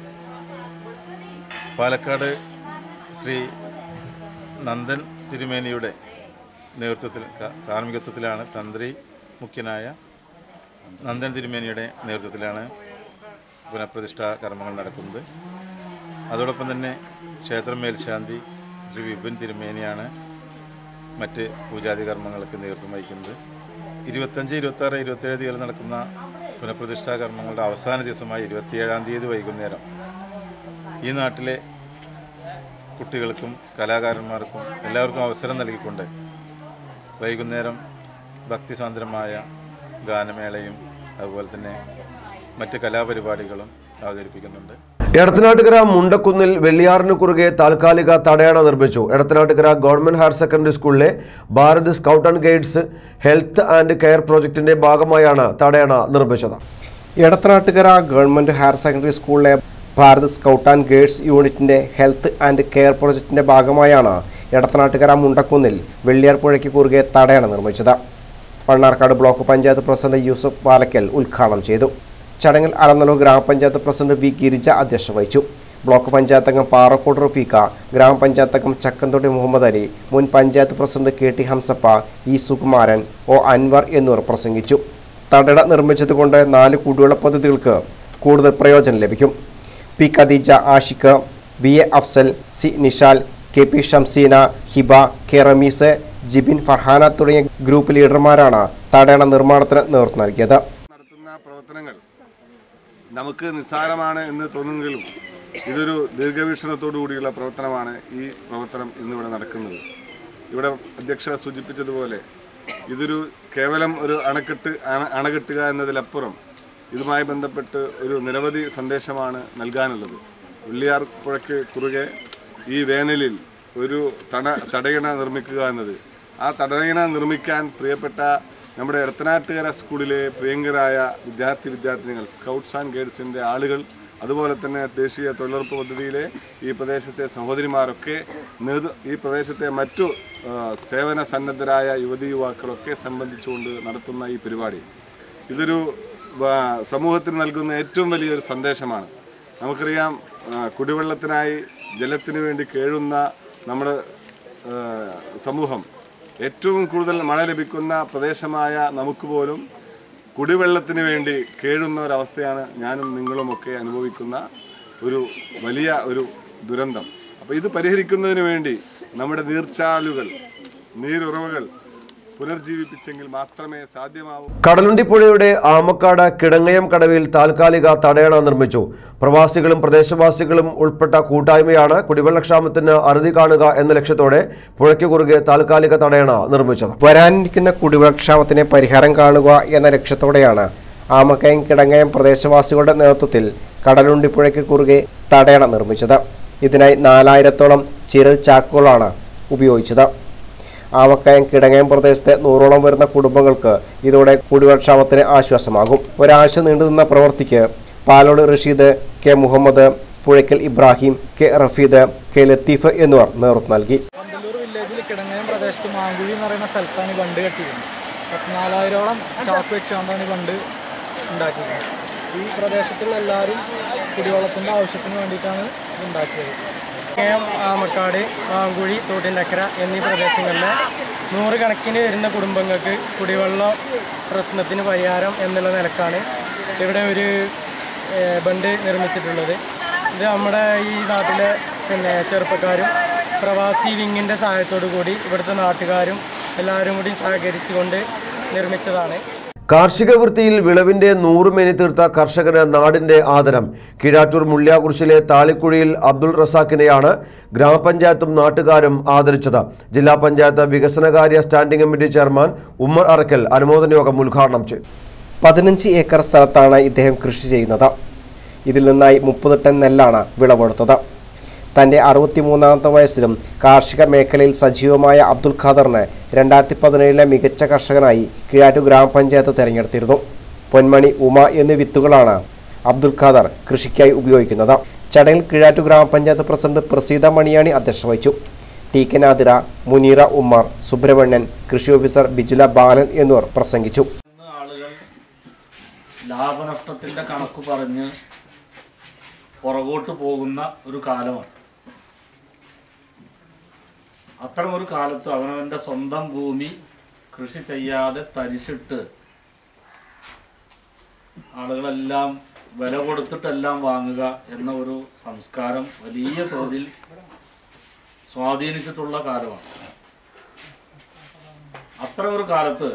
പാലക്കാട് ശ്രീ നന്ദൻ തിരുമേനിയുടെ നേതൃത്വത്തിൽ കാ- കാർമ്മികത്വത്തിലാണ് തന്ത്രി മുഖ്യനായ നന്ദൻ തിരുമേനിയുടെ നേതൃത്വത്തിലാണ് പുനഃപ്രതിഷ്ഠാ കർമ്മങ്ങൾ നടക്കുന്നത് അതോടൊപ്പം തന്നെ ക്ഷേത്രം മേൽശാന്തി ശ്രീ വിപിൻ തിരുമേനിയാണ് മറ്റ് പൂജാതി കർമ്മങ്ങൾക്ക് നേതൃത്വം വഹിക്കുന്നത് ഇരുപത്തഞ്ച് ഇരുപത്താറ് ഇരുപത്തേഴ് തീയതി നടക്കുന്ന പുനഃപ്രതിഷ്ഠാ കർമ്മങ്ങളുടെ അവസാന ദിവസമായ ഇരുപത്തിയേഴാം തീയതി വൈകുന്നേരം ഈ നാട്ടിലെ കുട്ടികൾക്കും കലാകാരന്മാർക്കും എല്ലാവർക്കും അവസരം നൽകിക്കൊണ്ട് വൈകുന്നേരം ഭക്തിസാന്ദ്രമായ ഗാനമേളയും അതുപോലെ തന്നെ മറ്റ് കലാപരിപാടികളും അവതരിപ്പിക്കുന്നുണ്ട് എടത്തനാട്ടുകര മുണ്ടക്കുന്നിൽ വെള്ളിയാറിന് കുറുകെ താൽക്കാലിക തടയണ നിർമ്മിച്ചു എടത്തനാട്ടുകര ഗവൺമെന്റ് ഹയർ സെക്കൻഡറി സ്കൂളിലെ Bharat scout and guides health and care പ്രോജക്ടിന്റെ ഭാഗമായാണ് തടയണ നിർമ്മിച്ചത് എടത്തനാട്ടുകര ഗവൺമെന്റ് ഹയർ സെക്കൻഡറി സ്കൂളിലെ ഭാരത് സ്കൗട്ട് ആൻഡ് ഗൈഡ്സ് യൂണിറ്റിന്റെ ഹെൽത്ത് ആൻഡ് കെയർ പ്രോജക്റ്റിന്റെ ഭാഗമായാണ് എടത്തനാട്ടുകര മുണ്ടക്കുന്നിൽ വെള്ളിയാർ പുഴയ്ക്ക് കുറുകെ തടയണ നിർമ്മിച്ചത് മണ്ണാർക്കാട് ബ്ലോക്ക് പഞ്ചായത്ത് പ്രസിഡന്റ് യൂസഫ് പാലക്കൽ ഉദ്ഘാടനം ചെയ്തു ചടങ്ങിൽ അലനല്ലൂർ ഗ്രാമപഞ്ചായത്ത് പ്രസിഡന്റ് വി ഗിരിജ അധ്യക്ഷത വഹിച്ചു ബ്ലോക്ക് പഞ്ചായത്ത് അംഗം പാറക്കോട് റഫീഖ ഗ്രാമപഞ്ചായത്ത് അംഗം ചക്കന്തൊടി മുഹമ്മദ് അലി മുൻ panchayat president K T Hamsappa E Sukumaran O Anwar എന്നിവർ പ്രസംഗിച്ചു തടട നിർമ്മിച്ചതുകൊണ്ട് നാല് കുടിവെള്ള പദ്ധതികൾക്ക് കൂടുതൽ പ്രയോജനം ലഭിക്കും P Khadeeja Ashiq V A Afsal C Nishal K P Shamseena Hiba K Rameez Jibin Farhana തുടങ്ങിയ ഗ്രൂപ്പ് ലീഡർമാരാണ് തടയണ നിർമ്മാണത്തിന് നേതൃത്വം നൽകിയത് നടത്തുന്ന പ്രവർത്തനങ്ങൾ നമുക്ക് നിസ്സാരമാണ് എന്ന് തോന്നുമെങ്കിലും ഇതൊരു ദീർഘവീക്ഷണത്തോടു കൂടിയുള്ള പ്രവർത്തനമാണ് ഈ പ്രവർത്തനം ഇന്നിവിടെ നടക്കുന്നത് ഇവിടെ അധ്യക്ഷ സൂചിപ്പിച്ചതുപോലെ ഇതൊരു കേവലം ഒരു അണക്കെട്ട് അണ അണകെട്ടുക എന്നതിലപ്പുറം ഇതുമായി ബന്ധപ്പെട്ട് ഒരു നിരവധി സന്ദേശമാണ് നൽകാനുള്ളത് ഉള്ളിയാർ പുഴയ്ക്ക് കുറുകെ ഈ വേനലിൽ ഒരു തട തടയണ നിർമ്മിക്കുക എന്നത് ആ തടയണ നിർമ്മിക്കാൻ പ്രിയപ്പെട്ട നമ്മുടെ എടത്തനാട്ടുകര സ്കൂളിലെ പ്രിയങ്കരായ വിദ്യാർത്ഥി വിദ്യാർത്ഥിനികൾ സ്കൗട്ട്സ് ആൻഡ് ഗൈഡ്സിൻ്റെ ആളുകൾ അതുപോലെ തന്നെ ദേശീയ തൊഴിലുറപ്പ് പദ്ധതിയിലെ ഈ പ്രദേശത്തെ സഹോദരിമാരൊക്കെ നേതൃ ഈ പ്രദേശത്തെ മറ്റു ആ, സേവന സന്നദ്ധരായ യുവതി യുവാക്കളൊക്കെ സംബന്ധിച്ചുകൊണ്ട് നടത്തുന്ന ഈ പരിപാടി ഇതൊരു വ- സമൂഹത്തിന് നൽകുന്ന ഏറ്റവും വലിയൊരു സന്ദേശമാണ് നമുക്കറിയാം ആ, കുടിവെള്ളത്തിനായി ജലത്തിന് വേണ്ടി കേഴുന്ന നമ്മുടെ ആ, സമൂഹം ഏറ്റവും കൂടുതൽ മഴ ലഭിക്കുന്ന പ്രദേശമായ നമുക്ക് പോലും കുടിവെള്ളത്തിന് വേണ്ടി കേഴുന്ന ഒരവസ്ഥയാണ് ഞാനും നിങ്ങളുമൊക്കെ അനുഭവിക്കുന്ന ഒരു വലിയ ഒരു ദുരന്തം അപ്പോൾ ഇത് പരിഹരിക്കുന്നതിന് വേണ്ടി നമ്മുടെ നീർച്ചാലുകൾ നീരുറവകൾ പുനർജീവിപ്പിച്ചെങ്കിൽ മാത്രമേ സാധ്യമാവൂ കടലുണ്ടി പുഴയുടെ ആമക്കാട് കിടങ്ങയം കടവിൽ താൽക്കാലിക തടയണ നിർമ്മിച്ചു പ്രവാസികളും പ്രദേശവാസികളും ഉൾപ്പെട്ട കൂട്ടായ്മയാണ് കുടിവെള്ളക്ഷാമത്തിന് അറുതി കാണുക എന്ന ലക്ഷ്യത്തോടെ പുഴയ്ക്ക് കുറുകെ താൽക്കാലിക തടയണ നിർമ്മിച്ചത് വരാനിരിക്കുന്ന കുടിവെള്ളക്ഷാമത്തിന് പരിഹാരം കാണുക എന്ന ലക്ഷ്യത്തോടെയാണ് ആമക്കയം കിടങ്ങയം പ്രദേശവാസികളുടെ നേതൃത്വത്തിൽ കടലുണ്ടിപ്പുഴയ്ക്ക് കുറുകെ തടയണ നിർമ്മിച്ചത് ഇതിനായി നാലായിരത്തോളം ചിരൽ ചാക്കുകളാണ് ഉപയോഗിച്ചത് ആമക്കയം കിടങ്ങയം പ്രദേശത്തെ നൂറോളം വരുന്ന കുടുംബങ്ങൾക്ക് ഇതോടെ കുടിവെള്ളക്ഷാമത്തിന് ആശ്വാസമാകും ഒരാഴ്ച നീണ്ടുനിന്ന പ്രവൃത്തിക്ക് Palode Rasheed K Muhammad Puzhakkal Ibrahim K Rafeed K Latheef എന്നിവർ നേതൃത്വം നൽകി പന്തല്ലൂർ വില്ലേജിൽ കിടങ്ങയം പ്രദേശത്ത് മാങ്കുഴി എന്ന് പറയുന്ന സ്ഥലത്താണ് ഈ ബണ്ട് കെട്ടിയിരുന്നത് പത്തിനാലായിരോളം ചാക്ക് വെച്ചുകൊണ്ടാണ് ഈ ബണ്ട് ഉണ്ടാക്കിയത് ഈ പ്രദേശത്തുള്ള എല്ലാവരും കുടിവെള്ളത്തിൻ്റെ ആവശ്യത്തിന് വേണ്ടിയിട്ടാണ് ഇത് ഉണ്ടാക്കിയത് കിടങ്ങയം ആമക്കാട് മാങ്കുഴി തോട്ടിൻ്റെക്കര എന്നീ പ്രദേശങ്ങളിലെ നൂറുകണക്കിന് വരുന്ന കുടുംബങ്ങൾക്ക് കുടിവെള്ള പ്രശ്നത്തിന് പരിഹാരം എന്നുള്ള നിലക്കാണ് ഇവിടെ ഒരു ഏഹ്, ബണ്ട് നിർമ്മിച്ചിട്ടുള്ളത് ഇത് നമ്മുടെ ഈ നാട്ടിലെ പിന്നെ ചെറുപ്പക്കാരും പ്രവാസി വിങ്ങിൻ്റെ സഹായത്തോടു കൂടി ഇവിടുത്തെ നാട്ടുകാരും എല്ലാവരും കൂടി സഹകരിച്ചുകൊണ്ട് നിർമ്മിച്ചതാണ് കാർഷിക വൃത്തിയിൽ വിളവിന്റെ നൂറുമേനി തീർത്ത കർഷകന് നാടിന്റെ ആദരം കീഴാറ്റൂർ മുള്ളിയാകുറിശിലെ താളിക്കുഴിയിൽ അബ്ദുൾ റസാഖിനെയാണ് ഗ്രാമപഞ്ചായത്തും നാട്ടുകാരും ആദരിച്ചത് ജില്ലാ പഞ്ചായത്ത് വികസനകാര്യ standing committee chairman Ummer Arakkal അനുമോദന യോഗം ഉദ്ഘാടനം ചെയ്തു പതിനഞ്ച് ഏക്കർ സ്ഥലത്താണ് ഇദ്ദേഹം കൃഷി ചെയ്യുന്നത് ഇതിൽ നിന്നായി മുപ്പത് ടൺ നെല്ലാണ് വിളവെടുത്തത് തൻ്റെ അറുപത്തിമൂന്നാമത്തെ വയസ്സിലും കാർഷിക മേഖലയിൽ സജീവമായ അബ്ദുൽ ഖാദറിനെ രണ്ടായിരത്തി പതിനേഴിലെ മികച്ച കർഷകനായി കീഴാറ്റൂർ ഗ്രാമപഞ്ചായത്ത് തെരഞ്ഞെടുത്തിരുന്നു പൊന്മണി ഉമ എന്നീ വിത്തുകളാണ് അബ്ദുൽ ഖാദർ കൃഷിക്കായി ഉപയോഗിക്കുന്നത് ചടങ്ങിൽ കീഴാറ്റൂർ ഗ്രാമപഞ്ചായത്ത് പ്രസിഡന്റ് പ്രസീത മണിയാണി അധ്യക്ഷത വഹിച്ചു ടി കെ നാദിര മുനീറ ഉമ്മർ സുബ്രഹ്മണ്യൻ കൃഷി ഓഫീസർ ബിജുല ബാലൻ എന്നിവർ പ്രസംഗിച്ചു ഇന്ന് ആളുകൾ ലാഭനഷ്ടത്തിന്റെ കണക്ക് പറഞ്ഞ് പുറകോട്ട് പോകുന്ന ഒരു കാലമാണ് അത്തരമൊരു കാലത്ത് അവനവന്റെ സ്വന്തം ഭൂമി കൃഷി ചെയ്യാതെ തരിശിട്ട് ആളുകളെല്ലാം വില കൊടുത്തിട്ടെല്ലാം വാങ്ങുക എന്ന ഒരു സംസ്കാരം വലിയ തോതിൽ സ്വാധീനിച്ചിട്ടുള്ള കാലമാണ് അത്തരമൊരു കാലത്ത്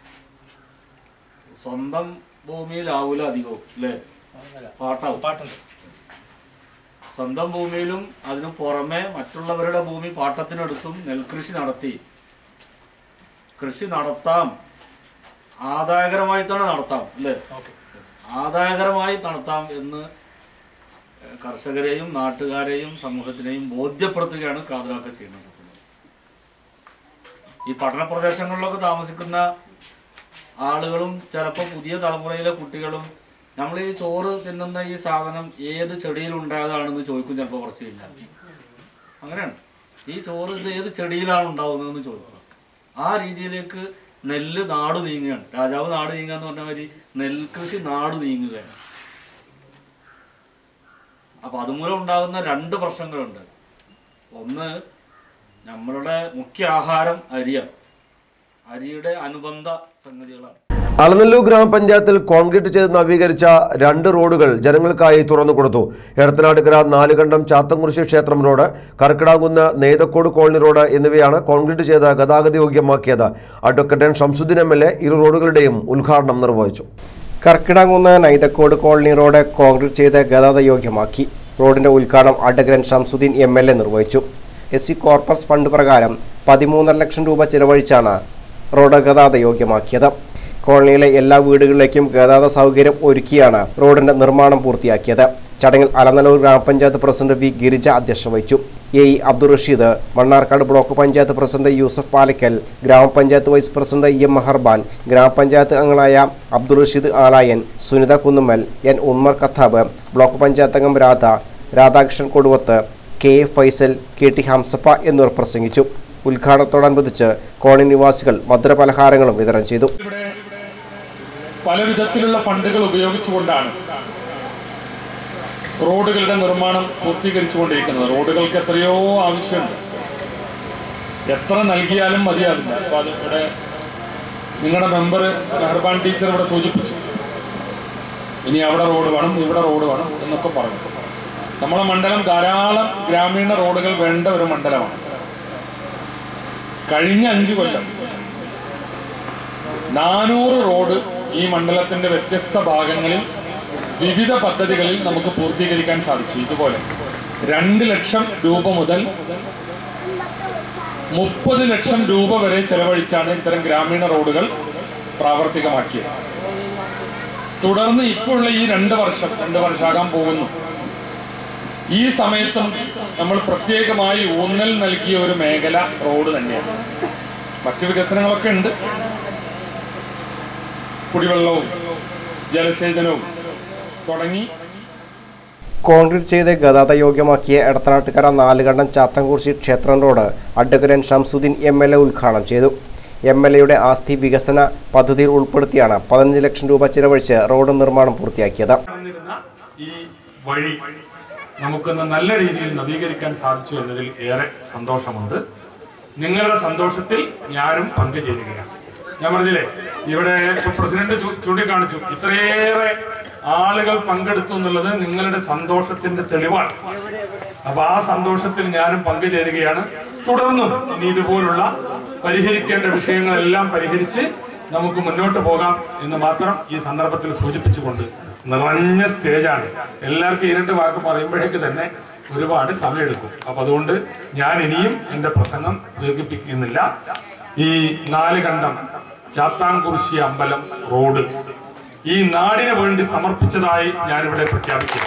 സ്വന്തം ഭൂമിയിലാവൂല അധികവും അല്ലേ പാട്ടാവും പാട്ടുണ്ട് സ്വന്തം ഭൂമിയിലും അതിനു പുറമെ മറ്റുള്ളവരുടെ ഭൂമി പാട്ടത്തിനെടുത്തും നെൽകൃഷി നടത്തി കൃഷി നടത്താം ആദായകരമായി തന്നെ നടത്താം അല്ലേ ആദായകരമായി നടത്താം എന്ന് ഏഹ്, കർഷകരെയും നാട്ടുകാരെയും സമൂഹത്തിനെയും ബോധ്യപ്പെടുത്തുകയാണ് കാതലാക്ക ചെയ്യുന്നത് ഈ പഠന പ്രദേശങ്ങളിലൊക്കെ താമസിക്കുന്ന ആളുകളും ചിലപ്പോൾ പുതിയ തലമുറയിലെ കുട്ടികളും നമ്മൾ ഈ ചോറ് തിന്നുന്ന ഈ സാധനം ഏത് ചെടിയിൽ ഉണ്ടായതാണെന്ന് ചോദിക്കും ചിലപ്പോൾ കുറച്ച് കഴിഞ്ഞാൽ അങ്ങനെയാണ് ഈ ചോറ് ഇത് ഏത് ചെടിയിലാണ് ഉണ്ടാവുന്നതെന്ന് ചോദിക്കുക ആ രീതിയിലേക്ക് നെല്ല് നാട് നീങ്ങുകയാണ് രാജാവ് നാട് നീങ്ങുക എന്ന് പറഞ്ഞ മാതിരി നെൽകൃഷി നാട് നീങ്ങുകയാണ് അപ്പൊ അതുമൂലം ഉണ്ടാകുന്ന രണ്ട് പ്രശ്നങ്ങളുണ്ട് ഒന്ന് നമ്മളുടെ മുഖ്യ ആഹാരം അരിയാണ് അരിയുടെ അനുബന്ധ സംഗതികളാണ് അളനല്ലൂർ ഗ്രാമപഞ്ചായത്തിൽ കോൺക്രീറ്റ് ചെയ്ത് നവീകരിച്ച രണ്ട് റോഡുകൾ ജനങ്ങൾക്കായി തുറന്നു കൊടുത്തു എടത്തനാട്ടുകര നാലുകണ്ടം ചാത്തൻകുറിശി ക്ഷേത്രം road Karkidakunnu Neythakkode colony road എന്നിവയാണ് കോൺക്രീറ്റ് ചെയ്ത് ഗതാഗത യോഗ്യമാക്കിയത് advocate N Shamsuddin M L A ഇരു റോഡുകളുടെയും ഉദ്ഘാടനം നിർവഹിച്ചു Karkidakunnu Naithakkode colony road concrete ചെയ്ത് ഗതാഗത യോഗ്യമാക്കി റോഡിന്റെ ഉദ്ഘാടനം അഡഗ്രൻ ഷംസുദ്ദീൻ എം എൽ എ നിർവഹിച്ചു എസ് സി കോർപ്പസ് ഫണ്ട് പ്രകാരം പതിമൂന്നര ലക്ഷം രൂപ ചിലവഴിച്ചാണ് റോഡ് ഗതാഗത യോഗ്യമാക്കിയത് കോളനിയിലെ എല്ലാ വീടുകളിലേക്കും ഗതാഗത സൗകര്യം ഒരുക്കിയാണ് റോഡിന്റെ നിർമ്മാണം പൂർത്തിയാക്കിയത് ചടങ്ങിൽ അലനല്ലൂർ ഗ്രാമപഞ്ചായത്ത് പ്രസിഡന്റ് വി ഗിരിജ അധ്യക്ഷത വഹിച്ചു A E Abdul Rasheed Mannarkkad block panchayat president Yusuf Palakkal gramapanchayat vice president E M Meherban gramapanchayat അംഗങ്ങളായ അബ്ദുൾ റഷീദ് ആലായൻ സുനിത കുന്നുമ്മൽ എൻ ഉമ്മർ ഖത്താബ് ബ്ലോക്ക് പഞ്ചായത്ത് അംഗം Radha Radhakrishnan Koduvath K A Faisal K T Hamsappa എന്നിവർ പ്രസംഗിച്ചു ഉദ്ഘാടനത്തോടനുബന്ധിച്ച് കോളനി നിവാസികൾ മധുരപലഹാരങ്ങളും വിതരണം ചെയ്തു പല വിധത്തിലുള്ള ഫണ്ടുകൾ ഉപയോഗിച്ചുകൊണ്ടാണ് റോഡുകളുടെ നിർമ്മാണം പൂർത്തീകരിച്ചുകൊണ്ടിരിക്കുന്നത് റോഡുകൾക്ക് എത്രയോ ആവശ്യമുണ്ട് എത്ര നൽകിയാലും മതിയാവില്ല അപ്പോൾ അത് ഇവിടെ നിങ്ങളുടെ മെമ്പർ മെഹർബാൻ ടീച്ചർ ഇവിടെ സൂചിപ്പിച്ചു ഇനി അവിടെ റോഡ് വേണം ഇവിടെ റോഡ് വേണം എന്നൊക്കെ പറഞ്ഞു നമ്മുടെ മണ്ഡലം ധാരാളം ഗ്രാമീണ റോഡുകൾ വേണ്ട ഒരു മണ്ഡലമാണ് കഴിഞ്ഞ അഞ്ചു കൊല്ലം നാനൂറ് റോഡ് ഈ മണ്ഡലത്തിന്റെ വ്യത്യസ്ത ഭാഗങ്ങളിൽ വിവിധ പദ്ധതികളിൽ നമുക്ക് പൂർത്തീകരിക്കാൻ സാധിച്ചു ഇതുപോലെ രണ്ട് ലക്ഷം രൂപ മുതൽ മുപ്പത് ലക്ഷം രൂപ വരെ ചെലവഴിച്ചാണ് ഇത്തരം ഗ്രാമീണ റോഡുകൾ പ്രാവർത്തികമാക്കിയത് തുടർന്ന് ഇപ്പോഴുള്ള ഈ രണ്ട് വർഷം രണ്ട് വർഷമാകാൻ പോകുന്നു ഈ സമയത്തും നമ്മൾ പ്രത്യേകമായി ഊന്നൽ നൽകിയ ഒരു മേഖല റോഡ് തന്നെയാണ് മറ്റു വികസനങ്ങളൊക്കെ ഉണ്ട് കുടിവെള്ളവും ജലസേചനവും തുടങ്ങി കോൺക്രീറ്റ് ചെയ്ത് ഗതാഗത യോഗ്യമാക്കിയ എടത്തനാട്ടുകര നാലുകണ്ടം ചാത്തൻകുറിശി ക്ഷേത്രം റോഡ് അഡ്വക്കരൻ ഷംസുദ്ദീൻ എം എൽ എ ഉദ്ഘാടനം ചെയ്തു എം എൽ എയുടെ ആസ്തി വികസന പദ്ധതിയിൽ ഉൾപ്പെടുത്തിയാണ് പതിനഞ്ച് ലക്ഷം രൂപ ചിലവഴിച്ച് റോഡ് നിർമ്മാണം പൂർത്തിയാക്കിയത് നടന്നിരുന്ന ഈ വഴി നമുക്കൊന്ന് നല്ല രീതിയിൽ നവീകരിക്കാൻ സാധിച്ചു എന്നതിൽ ഏറെ സന്തോഷമുണ്ട് നിങ്ങളുടെ സന്തോഷത്തിൽ ഞാനും പങ്കുചേരുകയാണ് ഞാൻ പറഞ്ഞില്ലേ ഇവിടെ ഇപ്പൊ പ്രസിഡന്റ് ചൂ- ചൂണ്ടിക്കാണിച്ചു ഇത്രയേറെ ആളുകൾ പങ്കെടുത്തു എന്നുള്ളത് നിങ്ങളുടെ സന്തോഷത്തിന്റെ തെളിവാണ് അപ്പൊ ആ സന്തോഷത്തിൽ ഞാനും പങ്കുചേരുകയാണ് തുടർന്നും ഇനി ഇതുപോലുള്ള പരിഹരിക്കേണ്ട വിഷയങ്ങളെല്ലാം പരിഹരിച്ച് നമുക്ക് മുന്നോട്ട് പോകാം എന്ന് മാത്രം ഈ സന്ദർഭത്തിൽ സൂചിപ്പിച്ചുകൊണ്ട് നിറഞ്ഞ സ്റ്റേജാണ് എല്ലാവർക്കും ഈ രണ്ട് വാക്ക് പറയുമ്പോഴേക്ക് തന്നെ ഒരുപാട് സമയമെടുക്കും അപ്പൊ അതുകൊണ്ട് ഞാൻ ഇനിയും എന്റെ പ്രസംഗം ദീർഘിപ്പിക്കുന്നില്ല ഈ നാല് കണ്ടം ചാത്താംകുറിശി അമ്പലം റോഡ് ഈ നാടിന് വേണ്ടി സമർപ്പിച്ചതായി ഞാനിവിടെ പ്രഖ്യാപിക്കുന്നു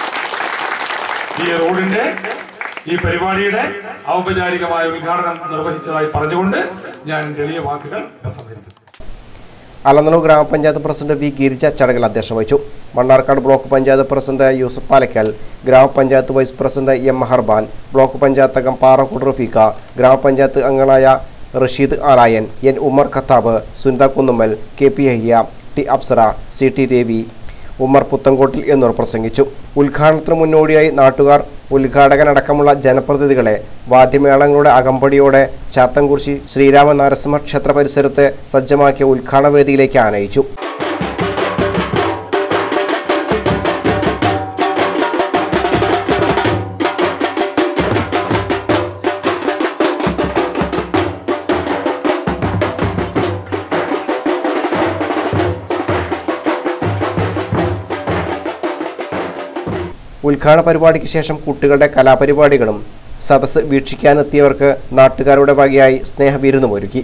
ഈ റോഡിന്റെ ഈ പരിപാടിയുടെ ഔപചാരികമായ ഉദ്ഘാടനം നിർവഹിച്ചതായി പറഞ്ഞുകൊണ്ട് ഞാൻ എളിയ വാക്കുകൾ പ്രസംഗിക്കുന്നു അലനല്ലൂർ ഗ്രാമപഞ്ചായത്ത് പ്രസിഡന്റ് വി ഗിരിജ ചടങ്ങിൽ അധ്യക്ഷത വഹിച്ചു Mannarkkad block panchayat president Yusuf Palakkal gramapanchayat vice president M Meherban block panchayat അംഗം പാറക്കുട് റഫീഖ ഗ്രാമപഞ്ചായത്ത് അംഗങ്ങളായ Rasheed Alayan N Umar Khathab Sunitha Kunnummal K P Hayya T Apsara C T Ravi Ummer Puthankottil എന്നിവർ പ്രസംഗിച്ചു ഉദ്ഘാടനത്തിന് മുന്നോടിയായി നാട്ടുകാർ ഉദ്ഘാടകനടക്കമുള്ള ജനപ്രതിനിധികളെ വാദ്യമേളങ്ങളുടെ അകമ്പടിയോടെ ചാത്തൻകുറിശി ശ്രീരാമ നരസിംഹ ക്ഷേത്ര പരിസരത്ത് സജ്ജമാക്കിയ ഉദ്ഘാടന വേദിയിലേക്ക് ആനയിച്ചു ഉദ്ഘാടന പരിപാടിക്ക് ശേഷം കുട്ടികളുടെ കലാപരിപാടികളും സദസ്സ് വീക്ഷിക്കാനെത്തിയവർക്ക് നാട്ടുകാരുടെ വകയായി സ്നേഹവിരുന്നും ഒരുക്കി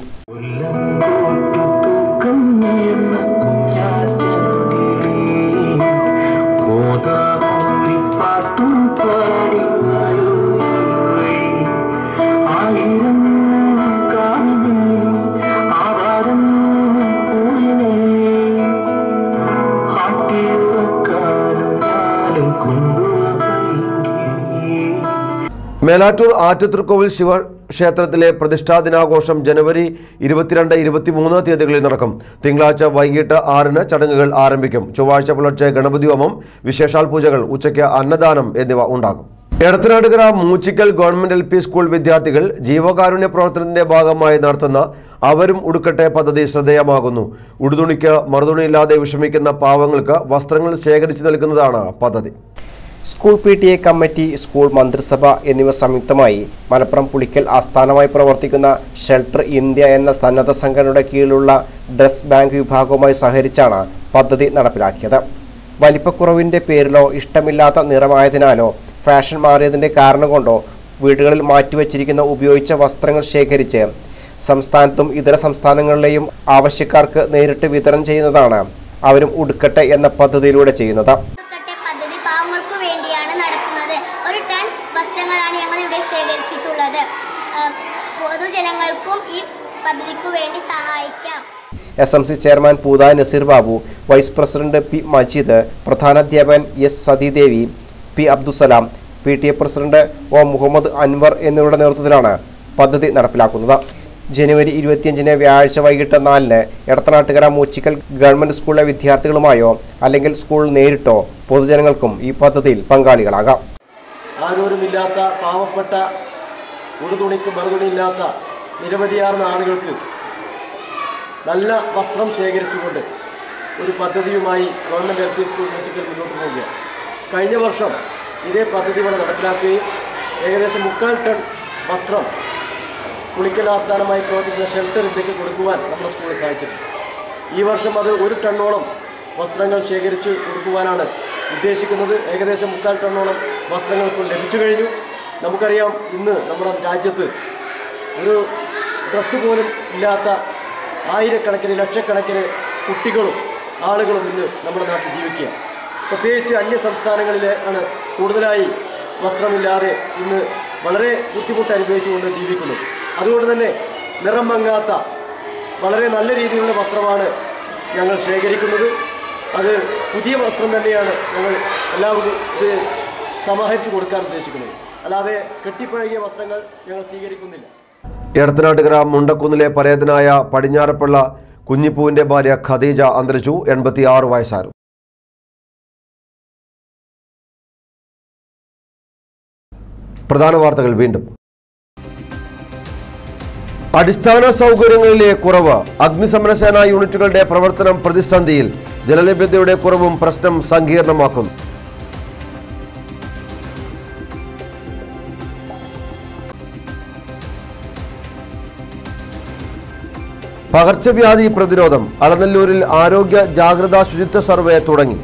മേലാറ്റൂർ ആറ്റുതൃക്കോവിൽ ശിവക്ഷേത്രത്തിലെ പ്രതിഷ്ഠാ ദിനാഘോഷം ജനുവരി ഇരുപത്തിരണ്ട് ഇരുപത്തിമൂന്ന് തീയതികളിൽ നടക്കും തിങ്കളാഴ്ച വൈകിട്ട് ആറിന് ചടങ്ങുകൾ ആരംഭിക്കും ചൊവ്വാഴ്ച പുലർച്ചെ ഗണപതി ഹോമം വിശേഷാൽ പൂജകൾ ഉച്ചയ്ക്ക് അന്നദാനം എന്നിവ ഉണ്ടാകും Edathanattukara Moochikkal government L P school വിദ്യാർത്ഥികൾ ജീവകാരുണ്യ പ്രവർത്തനത്തിന്റെ ഭാഗമായി നടത്തുന്ന അവരും ഉടുക്കട്ടെ പദ്ധതി ശ്രദ്ധേയമാകുന്നു ഉടുതുണിക്ക് മറുതുണിയില്ലാതെ വിഷമിക്കുന്ന പാവങ്ങൾക്ക് വസ്ത്രങ്ങൾ ശേഖരിച്ചു നൽകുന്നതാണ് പദ്ധതി school P T A committee school മന്ത്രിസഭ എന്നിവ സംയുക്തമായി മലപ്പുറം പുളിക്കൽ ആസ്ഥാനമായി പ്രവർത്തിക്കുന്ന ഷെൽട്ടർ ഇന്ത്യ എന്ന സന്നദ്ധ സംഘടനയുടെ കീഴിലുള്ള ഡ്രസ് ബാങ്ക് വിഭാഗവുമായി സഹകരിച്ചാണ് പദ്ധതി നടപ്പിലാക്കിയത് വലിപ്പക്കുറവിൻ്റെ പേരിലോ ഇഷ്ടമില്ലാത്ത നിറമായതിനാലോ ഫാഷൻ മാറിയതിൻ്റെ കാരണം കൊണ്ടോ വീടുകളിൽ മാറ്റിവെച്ചിരിക്കുന്ന ഉപയോഗിച്ച വസ്ത്രങ്ങൾ ശേഖരിച്ച് സംസ്ഥാനത്തും ഇതര സംസ്ഥാനങ്ങളിലെയും ആവശ്യക്കാർക്ക് നേരിട്ട് വിതരണം ചെയ്യുന്നതാണ് അവരും ഉടുക്കട്ടെ എന്ന പദ്ധതിയിലൂടെ ചെയ്യുന്നത് ഉടുക്കട്ടെ പദ്ധതി പാവങ്ങൾക്ക് വേണ്ടിയാണ് നടത്തുന്നത് ഒരു ടൺ വസ്ത്രങ്ങളാണ് ഞങ്ങൾ ഇവിടെ ശേഖരിച്ചിട്ടുള്ളത് ആ, പൊതുജനങ്ങൾക്കും ഈ പദ്ധതിക്ക് വേണ്ടി സഹായിക്കാം S M C chairman Pootha Naseer Babu vice president P Majeed പ്രധാനാധ്യാപകൻ S Sathidevi P Abdussalam P T A president O Muhammad Anwar എന്നിവരുടെ നേതൃത്വത്തിലാണ് പദ്ധതി നടപ്പിലാക്കുന്നത് ജനുവരി ഇരുപത്തിയഞ്ചിന് വ്യാഴാഴ്ച വൈകിട്ട് നാലിന് എടത്തനാട്ടുകര മൂച്ചിക്കൽ ഗവൺമെന്റ് സ്കൂളിലെ വിദ്യാർത്ഥികളുമായോ അല്ലെങ്കിൽ സ്കൂൾ നേരിട്ടോ പൊതുജനങ്ങൾക്കും ഈ പദ്ധതിയിൽ പങ്കാളികളാകാം ആരോരുമില്ലാത്ത പാവപ്പെട്ട ഉടുതുണിക്ക് മറുതുണിയില്ലാത്ത നിരവധിയാർന്ന ആളുകൾക്ക് നല്ല വസ്ത്രം ശേഖരിച്ചുകൊണ്ട് ഒരു പദ്ധതിയുമായി government L P school Mechikkal മുന്നോട്ട് പോവുകയാണ് കഴിഞ്ഞ വർഷം ഇതേ പദ്ധതി ഇവിടെ നടപ്പിലാക്കുകയും ഏകദേശം മുക്കാൽ ടൺ വസ്ത്രം കുളിക്കൽ ആസ്ഥാനമായി പ്രവർത്തിക്കുന്ന ഷെൽട്ടർ ഇന്ത്യക്ക് കൊടുക്കുവാൻ നമ്മുടെ സ്കൂളിൽ സാധിച്ചിട്ടുണ്ട് ഈ വർഷം അത് ഒരു ടണ്ണോളം വസ്ത്രങ്ങൾ ശേഖരിച്ച് കൊടുക്കുവാനാണ് ഉദ്ദേശിക്കുന്നത് ഏകദേശം മുക്കാൽ ടണ്ണോളം വസ്ത്രങ്ങൾ ഇപ്പോൾ ലഭിച്ചു കഴിഞ്ഞു നമുക്കറിയാം ഇന്ന് നമ്മുടെ രാജ്യത്ത് ഒരു ഡ്രസ്സ് പോലും ഇല്ലാത്ത ആയിരക്കണക്കിന് ലക്ഷക്കണക്കിന് കുട്ടികളും ആളുകളും ഇന്ന് നമ്മുടെ നാട്ടിൽ ജീവിക്കുക പ്രത്യേകിച്ച് അന്യ സംസ്ഥാനങ്ങളിലെ ആണ് കൂടുതലായി വസ്ത്രമില്ലാതെ ഇന്ന് വളരെ ബുദ്ധിമുട്ട് അനുഭവിച്ചുകൊണ്ട് ജീവിക്കുന്നത് അതുകൊണ്ട് തന്നെ നിറം മങ്ങാത്ത വളരെ നല്ല രീതിയിലുള്ള വസ്ത്രമാണ് ഞങ്ങൾ ശേഖരിക്കുന്നത് അത് പുതിയ വസ്ത്രം തന്നെയാണ് ഞങ്ങൾ എല്ലാവർക്കും ഇത് സമാഹരിച്ചു കൊടുക്കാൻ ഉദ്ദേശിക്കുന്നത് അല്ലാതെ കെട്ടിപ്പഴകിയ വസ്ത്രങ്ങൾ ഞങ്ങൾ സ്വീകരിക്കുന്നില്ല എടത്തനാട്ടുകര മുണ്ടക്കുന്നിലെ പരേതനായ പടിഞ്ഞാറപ്പിള്ള കുഞ്ഞിപ്പൂവിന്റെ ഭാര്യ ഖദീജ അന്തരിച്ചു എൺപത്തിയാറ് വയസ്സായിരുന്നു പ്രധാന വാർത്തകൾ വീണ്ടും അടിസ്ഥാന സൗകര്യങ്ങളിലെ കുറവ് അഗ്നിശമന സേനാ യൂണിറ്റുകളുടെ പ്രവർത്തനം പ്രതിസന്ധിയിൽ ജലലഭ്യതയുടെ കുറവും പ്രശ്നം സങ്കീർണമാക്കുന്നു പകർച്ചവ്യാധി പ്രതിരോധം അളനല്ലൂരിൽ ആരോഗ്യ ജാഗ്രതാ ശുചിത്വ സർവേ തുടങ്ങി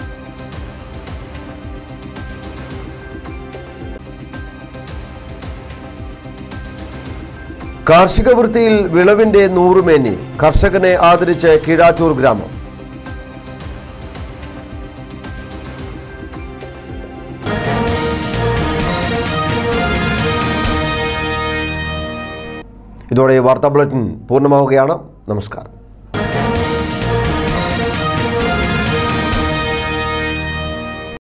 കാർഷിക വൃത്തിയിൽ വിളവിന്റെ നൂറുമേനി കർഷകനെ ആദരിച്ച് കീഴാറ്റൂർ ഗ്രാമം ഇതോടെ ഈ വാർത്താ ബുള്ളറ്റിൻ പൂർണ്ണമാവുകയാണ് നമസ്കാരം